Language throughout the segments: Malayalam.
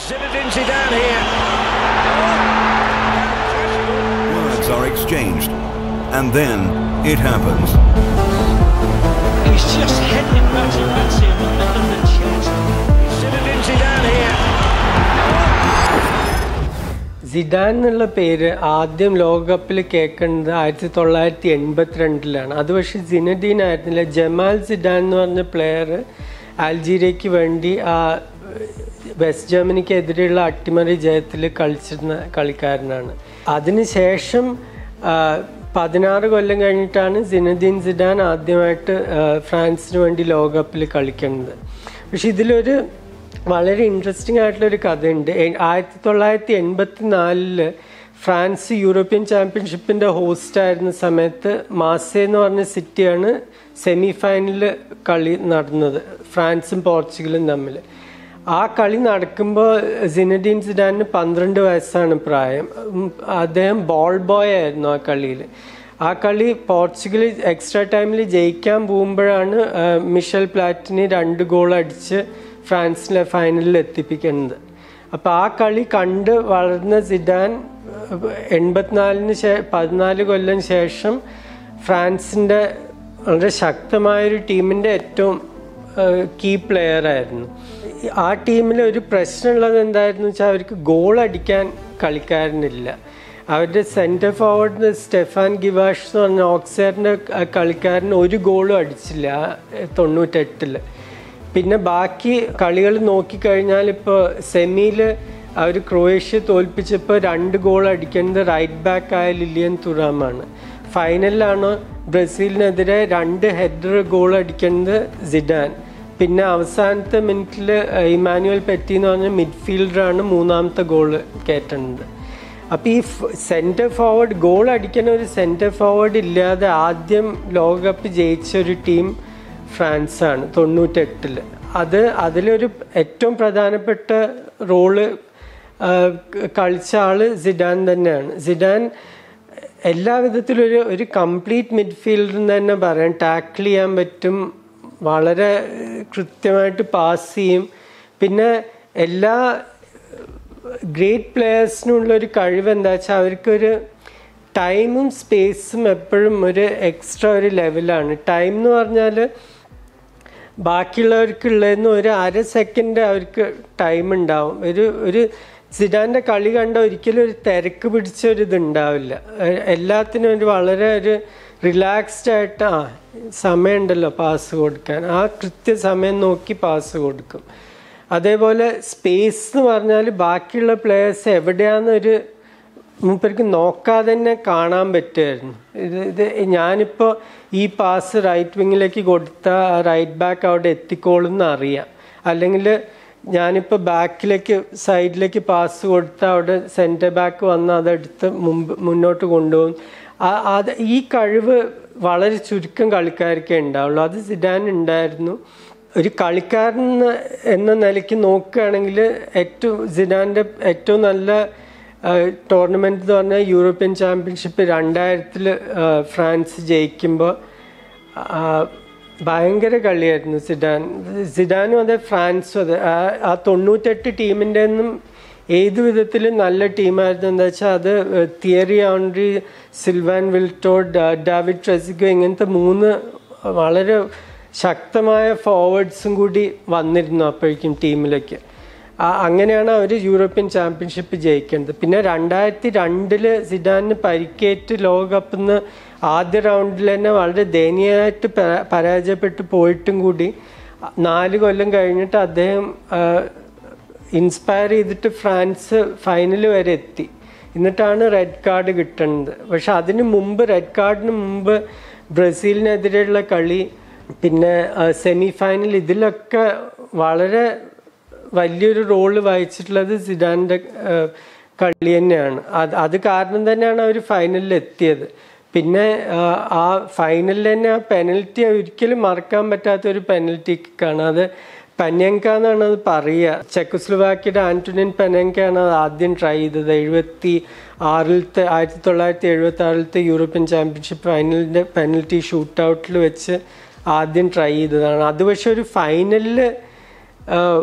Zinedine Zidane here. Words are exchanged. And then it happens. He's just heading Matty Matty in the middle of the chest. Zinedine Zidane here. Zidane എന്നുള്ള പേര് ആദ്യം ലോകകപ്പിൽ കേൾക്കുന്നത് ആയിരത്തി തൊള്ളായിരത്തി എൺപത്തിരണ്ടിലാണ് അത് പക്ഷേ സിനഡീൻ ആയിരുന്നില്ല ജമാൽ സിഡാൻ എന്ന് പറഞ്ഞ പ്ലെയർ അൾജീരിയക്ക് വേണ്ടി ആ വെസ്റ്റ് ജർമ്മനിക്കെതിരെയുള്ള അട്ടിമറി ജയത്തിൽ കളിച്ചിരുന്ന കളിക്കാരനാണ് അതിനുശേഷം ആ, പതിനാറ് കൊല്ലം കഴിഞ്ഞിട്ടാണ് സിനദീൻ സിഡാൻ ആദ്യമായിട്ട് ആ, ഫ്രാൻസിന് വേണ്ടി ലോകകപ്പിൽ കളിക്കുന്നത് പക്ഷെ ഇതിലൊരു വളരെ ഇൻട്രസ്റ്റിംഗ് ആയിട്ടുള്ളൊരു കഥയുണ്ട് എ- ആയിരത്തി തൊള്ളായിരത്തി എൺപത്തി നാലില് ഫ്രാൻസ് യൂറോപ്യൻ ചാമ്പ്യൻഷിപ്പിന്റെ ഹോസ്റ്റ് ആയിരുന്ന സമയത്ത് മാസെ എന്ന് പറഞ്ഞ സിറ്റിയാണ് സെമി ഫൈനലിൽ കളി നടന്നത് ഫ്രാൻസും പോർച്ചുഗലും തമ്മിൽ ആ കളി നടക്കുമ്പോൾ സിനഡീൻ സിഡാനിന് പന്ത്രണ്ട് വയസ്സാണ് പ്രായം ഉം, അദ്ദേഹം ബോൾ ബോയ് ആയിരുന്നു ആ കളിയിൽ ആ കളി പോർച്ചുഗൽ എക്സ്ട്രാ ടൈമിൽ ജയിക്കാൻ പോകുമ്പോഴാണ് ആ, മിഷൽ പ്ലാറ്റിനി രണ്ട് ഗോൾ അടിച്ച് ഫ്രാൻസിനെ ഫൈനലിൽ എത്തിപ്പിക്കുന്നത് അപ്പോൾ ആ കളി കണ്ട് വളർന്ന സിഡാൻ എൺപത്തിനാലിന് ശേ പതിനാല് കൊല്ലം ശേഷം ഫ്രാൻസിൻ്റെ വളരെ ശക്തമായൊരു ടീമിൻ്റെ ഏറ്റവും കീ പ്ലെയർ ആയിരുന്നു ആ ടീമിൽ ഒരു പ്രശ്നമുള്ളത് എന്തായിരുന്നു വെച്ചാൽ അവർക്ക് ഗോൾ അടിക്കാൻ കളിക്കാരനില്ല അവരുടെ സെൻറ്റർ ഫോർവേഡ് സ്റ്റെഫാൻ ഗിവാഷ് എന്ന് പറഞ്ഞ ഓക്സറിൻ്റെ കളിക്കാരൻ ഒരു ഗോളും അടിച്ചില്ല തൊണ്ണൂറ്റെട്ടിൽ പിന്നെ ബാക്കി കളികൾ നോക്കിക്കഴിഞ്ഞാൽ ഇപ്പോൾ സെമിയിൽ അവർ ക്രൊയേഷ്യ തോൽപ്പിച്ചപ്പോൾ രണ്ട് ഗോൾ അടിക്കുന്നത് റൈറ്റ് ബാക്ക് ആയ ലിലിയൻ തുറാമാണ് ഫൈനലിലാണ് ബ്രസീലിനെതിരെ രണ്ട് ഹെഡർ ഗോൾ അടിക്കുന്നത് സിഡാൻ പിന്നെ അവസാനത്തെ മിനിറ്റിൽ ഇമാനുവൽ പെറ്റി എന്ന് പറഞ്ഞ മിഡ്ഫീൽഡറാണ് മൂന്നാമത്തെ ഗോൾ കയറ്റുന്നത് അപ്പോൾ ഈ സെൻറ്റർ ഫോർവേഡ് ഗോൾ അടിക്കുന്ന ഒരു സെൻറ്റർ ഫോർവേഡ് ഇല്ലാതെ ആദ്യം ലോകകപ്പ് ജയിച്ച ഒരു ടീം ഫ്രാൻസാണ് തൊണ്ണൂറ്റെട്ടിൽ അത് അതിലൊരു ഏറ്റവും പ്രധാനപ്പെട്ട റോള് കളിച്ച ആള് സിഡാൻ തന്നെയാണ് സിഡാൻ എല്ലാ വിധത്തിലും ഒരു ഒരു കംപ്ലീറ്റ് മിഡ്ഫീൽഡർ എന്ന് തന്നെ പറയാം ടാക്കിൾ ചെയ്യാൻ പറ്റും വളരെ കൃത്യമായിട്ട് പാസ് ചെയ്യും പിന്നെ എല്ലാ ഗ്രേറ്റ് പ്ലെയേഴ്സിനുള്ള ഒരു കഴിവ് എന്താ വെച്ചാൽ അവർക്കൊരു ടൈമും സ്പേസും എപ്പോഴും ഒരു എക്സ്ട്രാ ഒരു ലെവലാണ് ടൈം എന്ന് പറഞ്ഞാൽ ബാക്കിയുള്ളവർക്കുള്ളതെന്ന് ഒരു അര സെക്കൻഡ് അവർക്ക് ടൈം ഉണ്ടാവും ഒരു ഒരു സിഡാൻ്റെ കളി കണ്ട ഒരിക്കലും ഒരു തിരക്ക് പിടിച്ച ഒരു ഇത് ഉണ്ടാവില്ല എ- എല്ലാത്തിനും ഒരു വളരെ ഒരു റിലാക്സ്ഡ് ആയിട്ട് ആ സമയമുണ്ടല്ലോ പാസ് കൊടുക്കാൻ ആ കൃത്യസമയം നോക്കി പാസ് കൊടുക്കും അതേപോലെ സ്പേസ് എന്ന് പറഞ്ഞാൽ ബാക്കിയുള്ള പ്ലേയേഴ്സ് എവിടെയാണെന്നൊരു മൂപ്പർക്ക് നോക്കാതെ തന്നെ കാണാൻ പറ്റുമായിരുന്നു ഇത് ഇത് ഞാനിപ്പോൾ ഈ പാസ് റൈറ്റ് വിങ്ങിലേക്ക് കൊടുത്ത റൈറ്റ് ബാക്ക് അവിടെ എത്തിക്കോളും അറിയാം അല്ലെങ്കിൽ ഞാനിപ്പോൾ ബാക്കിലേക്ക് സൈഡിലേക്ക് പാസ് കൊടുത്താൽ അവിടെ സെൻറ്റർ ബാക്ക് വന്ന് അതെടുത്ത് മുമ്പ് മുന്നോട്ട് കൊണ്ടുപോകും ആ- അത് ഈ കഴിവ് വളരെ ചുരുക്കം കളിക്കാർക്കേ ഉണ്ടാവുള്ളൂ അത് സിഡാൻ ഉണ്ടായിരുന്നു ഒരു കളിക്കാരൻ എന്ന- എന്ന നിലയ്ക്ക് നോക്കുകയാണെങ്കിൽ ഏറ്റവും സിഡാൻ്റെ ഏറ്റവും നല്ല ടൂർണമെന്റ് എന്ന് പറഞ്ഞാൽ യൂറോപ്യൻ ചാമ്പ്യൻഷിപ്പ് രണ്ടായിരത്തിൽ ഫ്രാൻസ് ജയിക്കുമ്പോൾ ഭയങ്കര കളിയായിരുന്നു സിഡാൻ സിഡാനും അതെ ഫ്രാൻസും അതെ ആ- ആ തൊണ്ണൂറ്റെട്ട് ടീമിൻ്റെ ഒന്നും ഏത് വിധത്തിലും നല്ല ടീമായിരുന്നു എന്താ വെച്ചാൽ അത് Thierry Henry Sylvain Wiltord David Trezeguet ഇങ്ങനത്തെ മൂന്ന് വളരെ ശക്തമായ ഫോർവേഡ്സും കൂടി വന്നിരുന്നു അപ്പോഴേക്കും ടീമിലേക്ക് ആ- അങ്ങനെയാണ് അവർ യൂറോപ്യൻ ചാമ്പ്യൻഷിപ്പ് ജയിക്കുന്നത് പിന്നെ രണ്ടായിരത്തി രണ്ടില് സിഡാനിന് പരിക്കേറ്റ് ലോകകപ്പിൽ നിന്ന് ആദ്യ റൗണ്ടിൽ തന്നെ വളരെ ദയനീയമായിട്ട് പരാ- പരാജയപ്പെട്ട് പോയിട്ടും കൂടി നാല് കൊല്ലം കഴിഞ്ഞിട്ട് അദ്ദേഹം ഇൻസ്പയർ ചെയ്തിട്ട് ഫ്രാൻസ് ഫൈനൽ വരെ എത്തി എന്നിട്ടാണ് റെഡ് കാർഡ് കിട്ടുന്നത് പക്ഷെ അതിന് മുമ്പ് റെഡ് കാർഡിന് മുമ്പ് ബ്രസീലിനെതിരെയുള്ള കളി പിന്നെ സെമി ഫൈനൽ ഇതിലൊക്കെ വളരെ വലിയൊരു റോള് വഹിച്ചിട്ടുള്ളത് സിഡാൻ്റെ കളി തന്നെയാണ് അത് അത് കാരണം തന്നെയാണ് അവർ ഫൈനലിൽ എത്തിയത് പിന്നെ ആ, ആ ഫൈനലിൽ തന്നെ ആ പെനൽറ്റി ഒരിക്കലും മറക്കാൻ പറ്റാത്ത ഒരു പെനൽറ്റി കിക്കാണ് അത് പനങ്ക എന്നാണ് അത് പറയുക ചെക്കോസ്ലോവാക്കിയുടെ ആന്റോണിയൻ പെനങ്കയാണ് അത് ആദ്യം ട്രൈ ചെയ്തത് എഴുപത്തി ആറിലത്തെ ആയിരത്തി തൊള്ളായിരത്തി എഴുപത്തി ആറിലത്തെ യൂറോപ്യൻ ചാമ്പ്യൻഷിപ്പ് ഫൈനലിൻ്റെ പെനൽറ്റി ഷൂട്ട് ഔട്ടിൽ വെച്ച് ആദ്യം ട്രൈ ചെയ്തതാണ് അത് പക്ഷെ ഒരു ഫൈനലിൽ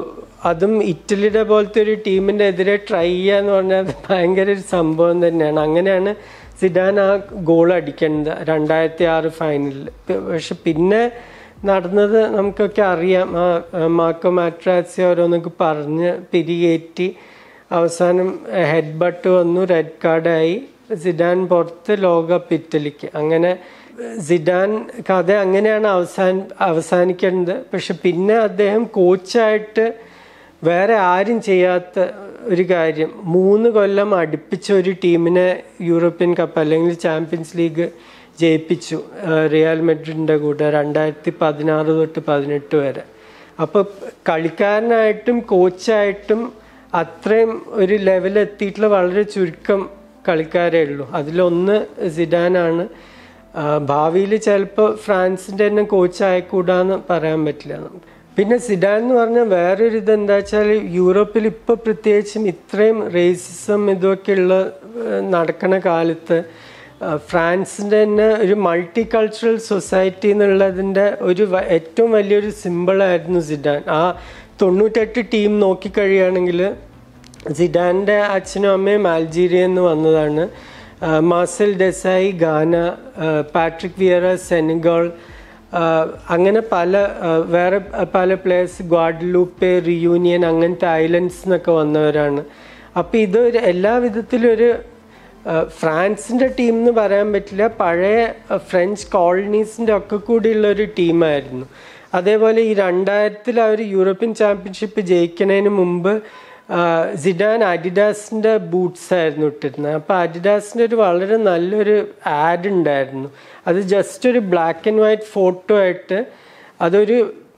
അതും ഇറ്റലിയുടെ പോലത്തെ ഒരു ടീമിൻ്റെ എതിരെ ട്രൈ ചെയ്യുക എന്ന് പറഞ്ഞാൽ അത് ഭയങ്കര ഒരു സംഭവം തന്നെയാണ് അങ്ങനെയാണ് സിഡാൻ ആ ഗോൾ അടിക്കുന്നത് രണ്ടായിരത്തി ആറ് ഫൈനലിൽ പക്ഷെ പിന്നെ നടന്നത് നമുക്കൊക്കെ അറിയാം ആ ആ മാർക്കോ മാട്രാസി ഓരോന്നൊക്കെ പറഞ്ഞ് പിരികേറ്റി അവസാനം ഹെഡ് ബട്ട് വന്നു റെഡ് കാർഡായി സിഡാൻ പുറത്ത് ലോകകപ്പ് ഇറ്റലിക്ക് അങ്ങനെ സിഡാൻ കഥ അങ്ങനെയാണ് അവസാൻ അവസാനിക്കേണ്ടത് പക്ഷെ പിന്നെ അദ്ദേഹം കോച്ചായിട്ട് വേറെ ആരും ചെയ്യാത്ത ഒരു കാര്യം മൂന്ന് കൊല്ലം അടുപ്പിച്ച ഒരു ടീമിനെ യൂറോപ്യൻ കപ്പ് അല്ലെങ്കിൽ ചാമ്പ്യൻസ് ലീഗ് ജയിപ്പിച്ചു ആ, റിയൽ മെഡ്രിഡിൻ്റെ കൂടെ രണ്ടായിരത്തി പതിനാറ് തൊട്ട് പതിനെട്ട് വരെ അപ്പോൾ കളിക്കാരനായിട്ടും കോച്ചായിട്ടും അത്രയും ഒരു ലെവലെത്തിയിട്ടുള്ള വളരെ ചുരുക്കം കളിക്കാരേ ഉള്ളൂ അതിലൊന്ന് സിഡാനാണ് ഭാവിയിൽ ചിലപ്പോൾ ഫ്രാൻസിൻ്റെ തന്നെ കോച്ച് ആയിക്കൂടാന്ന് പറയാൻ പറ്റില്ല നമുക്ക് പിന്നെ സിഡാൻ എന്ന് പറഞ്ഞാൽ വേറൊരു ഇത് എന്താ വെച്ചാൽ യൂറോപ്പിൽ ഇപ്പോൾ പ്രത്യേകിച്ചും ഇത്രയും റേസിസം ഇതൊക്കെ ഉള്ള ഏഹ്, നടക്കണ കാലത്ത് ഏഹ്, ഫ്രാൻസിൻ്റെ തന്നെ ഒരു മൾട്ടി കൾച്ചറൽ സൊസൈറ്റി എന്നുള്ളതിൻ്റെ ഒരു വ- ഏറ്റവും വലിയൊരു സിമ്പിളായിരുന്നു സിഡാൻ ആ തൊണ്ണൂറ്റെട്ട് ടീം നോക്കിക്കഴിയുകയാണെങ്കിൽ സിഡാൻ്റെ അച്ഛനും അമ്മയും അൾജീരിയയിൽ നിന്ന് വന്നതാണ് ആ, മാസൽ ഡെസായി ഗാന ആ, പാട്രിക് വിയറ സെനഗോൾ ആ, അങ്ങനെ പല ആ, വേറെ പല പ്ലേയേഴ്സ് ഗ്വാഡലൂപ്പെ റിയൂണിയൻ അങ്ങനത്തെ ഐലൻഡ്സ് എന്നൊക്കെ വന്നവരാണ് അപ്പോൾ ഇതൊരു എല്ലാ വിധത്തിലും ഒരു ആ, ഫ്രാൻസിൻ്റെ ടീം എന്ന് പറയാൻ പറ്റില്ല പഴയ ആ, ഫ്രഞ്ച് കോളനീസിൻ്റെ ഒക്കെ കൂടിയുള്ള ഒരു ടീമായിരുന്നു അതേപോലെ ഈ രണ്ടായിരത്തിൽ അവർ യൂറോപ്യൻ ചാമ്പ്യൻഷിപ്പ് ജയിക്കുന്നതിന് മുമ്പ് ആ, സിഡാൻ അഡിഡാസിൻ്റെ ബൂട്ട്സ് ആയിരുന്നു ഇട്ടിരുന്നത് അപ്പോൾ അഡിഡാസിൻ്റെ ഒരു വളരെ നല്ലൊരു ആഡ് ഉണ്ടായിരുന്നു അത് ജസ്റ്റ് ഒരു ബ്ലാക്ക് ആൻഡ് വൈറ്റ് ഫോട്ടോ ആയിട്ട് അതൊരു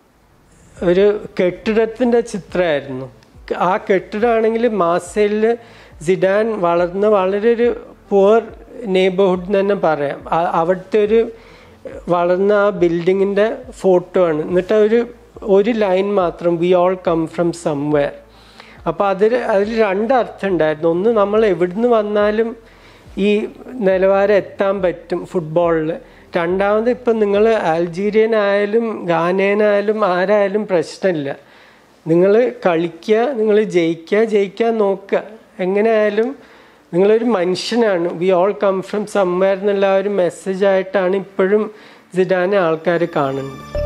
ഒരു കെട്ടിടത്തിൻ്റെ ചിത്രമായിരുന്നു ആ കെട്ടിടമാണെങ്കിൽ മാസയിൽ സിഡാൻ വളർന്ന വളരെ ഒരു പുവർ നെയ്ബർഹുഡ് എന്ന് തന്നെ പറയാം ആ- അവിടുത്തെ ഒരു വളർന്ന ആ ബിൽഡിങ്ങിൻ്റെ ഫോട്ടോ ആണ് എന്നിട്ട് ഒരു ഒരു ലൈൻ മാത്രം we all come from somewhere അപ്പോൾ അതിൽ അതിൽ രണ്ട് അർത്ഥം ഉണ്ടായിരുന്നു ഒന്ന് നമ്മൾ എവിടുന്ന് വന്നാലും ഈ നിലവാരം എത്താൻ പറ്റും ഫുട്ബോളിൽ രണ്ടാമത് ഇപ്പം നിങ്ങൾ അൾജീരിയൻ ആയാലും ഗാനേനായാലും ആരായാലും പ്രശ്നമില്ല നിങ്ങൾ കളിക്കുക നിങ്ങൾ ജയിക്കുക ജയിക്കാൻ നോക്കുക എങ്ങനെയായാലും നിങ്ങളൊരു മനുഷ്യനാണ് we all come from somewhere എന്നുള്ള ആ ഒരു മെസ്സേജ് ആയിട്ടാണ് ഇപ്പോഴും സിഡാനെ ആൾക്കാർ കാണുന്നത്